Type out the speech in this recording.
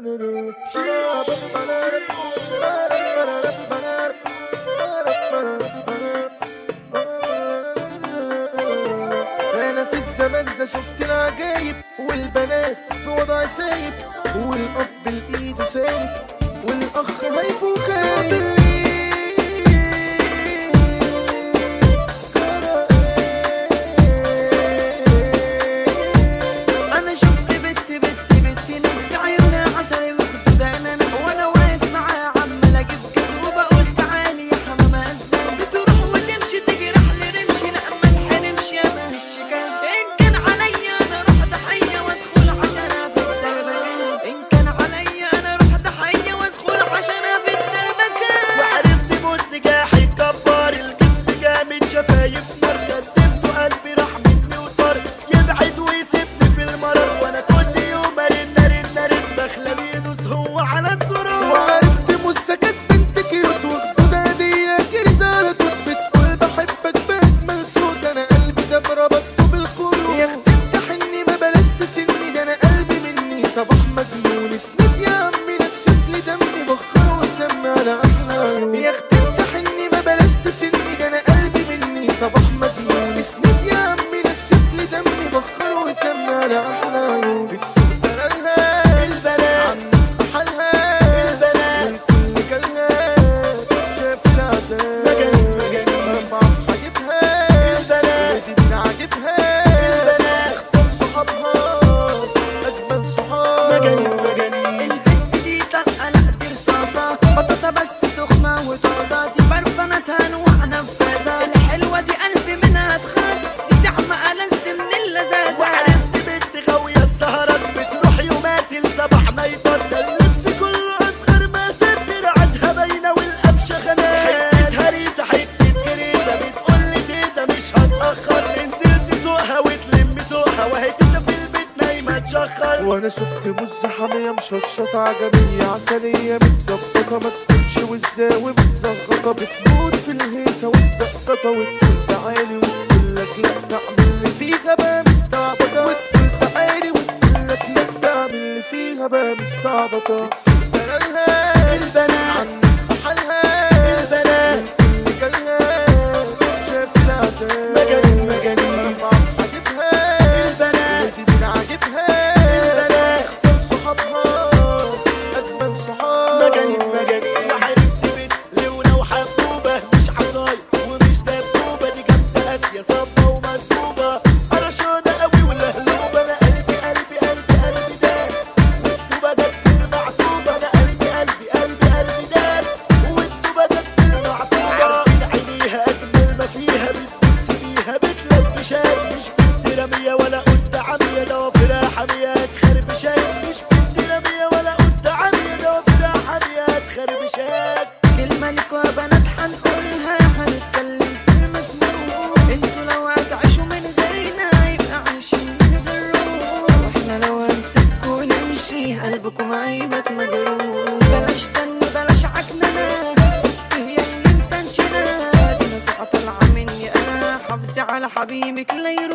انا في الزمن ده شفت العجايب والبنات في وضع سايب والاب بالايد سايب والاخ هايف وخايب انا شفت بنت بنت بنت ناس عيونها عسل وكنت انا ناس وانا واقف معاها عمال اجيب جز وبقول تعالي يا حمامه ازاي تروح وتمشي تجرح لي رمشي لا ما تحرمش يا ما الشكاية ان كان عليا انا اروح ضحيه وادخل عشان في الدربكه ان كان عليا انا اروح ضحيه وادخل عشان في الدربكه وعرفت بص جاحد جبار الجسم جامد شفايف نار كدبته قلبي راح مني وطار يبعد ويسيبني في المرار وانا كل يوم ارن ارن ارن بخلى بيدوس هو على الزرار وعرفت مسكت بنت كيوت وخدودة هدية رسالة كنت بتقول بحبك بأجمل صوت أنا قلبي ده بربطته بالخيوط يا اختي امتحني ما بلاش تسني ده أنا قلبي مني صباح مجنون اسند يا عمي نشف لي دمي بخر وسمي على أحلى عيون يا اختي امتحني ما بلاش تسني ده أنا قلبي مني صباح مجنون اسند يا عمي نشف لي دمي بخر وسمي على أحلى عيون بتسوق دلالها البنات عالناس بحالها البنات والكل كلها شاف العذاب مجانين مجانين رفع في حاجبها البنات ودي عاجبها البنات اختار صحابها اجمل صحاب مجانين مجانين البنت دي طلقة لا دي رصاصة بطاطا بس سخنة وطازة دي برفانتها انواع نفاذة الحلوة دي قلبي منها اتخان دي تعمى ألذ من اللذاذة وعرفت بنت غاوية السهرات بتروح يومات لسبع نايتات ده اللبس كله أصغر ما ست رعتها باينة والقفشة خنات حتة هريسة حتة كريزة بتقول لي تيزة مش هتأخر نزلت سوقها وتلم سوقها وهي تبقى في البيت نايمة تشخر وانا شفت مزة حامية مشطشطة عجبية عسلية متظبطة ما تكونش والزاوي متزغطة بتموت في الهيصة والزقطة وتقول تعالي وتقول لك لا تعمل اللي فيها بقى مستعبطة وتقول تعالي وتقول لك لا تعمل اللي فيها بقى مستعبطة بتسوق دلالها البنات عالناس بحالها البنات اللي كلها شاف العذاب مجانين مجانين رفع في حاجبها البنات ودي عاجبها البنات اختار صحابها اجمل صحاب مجانين مجانين وعرفت بنت لونة وحبوبة مش عصاية ومش دبوبة دي جامدة قاسية صبة ومسبوبة قرشانة قوي والهلوبة أنا قلبي قلبي قلبي قلبي داب والطوبة جت في المعطوبة أنا قلبي قلبي قلبي قلبي داب والطوبة جت في المعطوبة عارفين عينيها أجمل ما فيها بتبص فيها بتلبشات مش بنت رمية ولا قد عمية ضوافرها حامية خربشات مش بنت رمية ولا قد عمية ضوافرها حامية خربشات الملك وبنات حنقولها هنتكلم في المسموع انتوا لو هتعيشوا من غيرنا يبقى عايشين من غير روح واحنا لو هنسيبكوا ونمشي قلبكم هيبقى مجروح بلاش زن بلاش عكننة هي اللي انت انشنا دي نصيحة طالعة مني انا حافظي على حبيبك لا يروح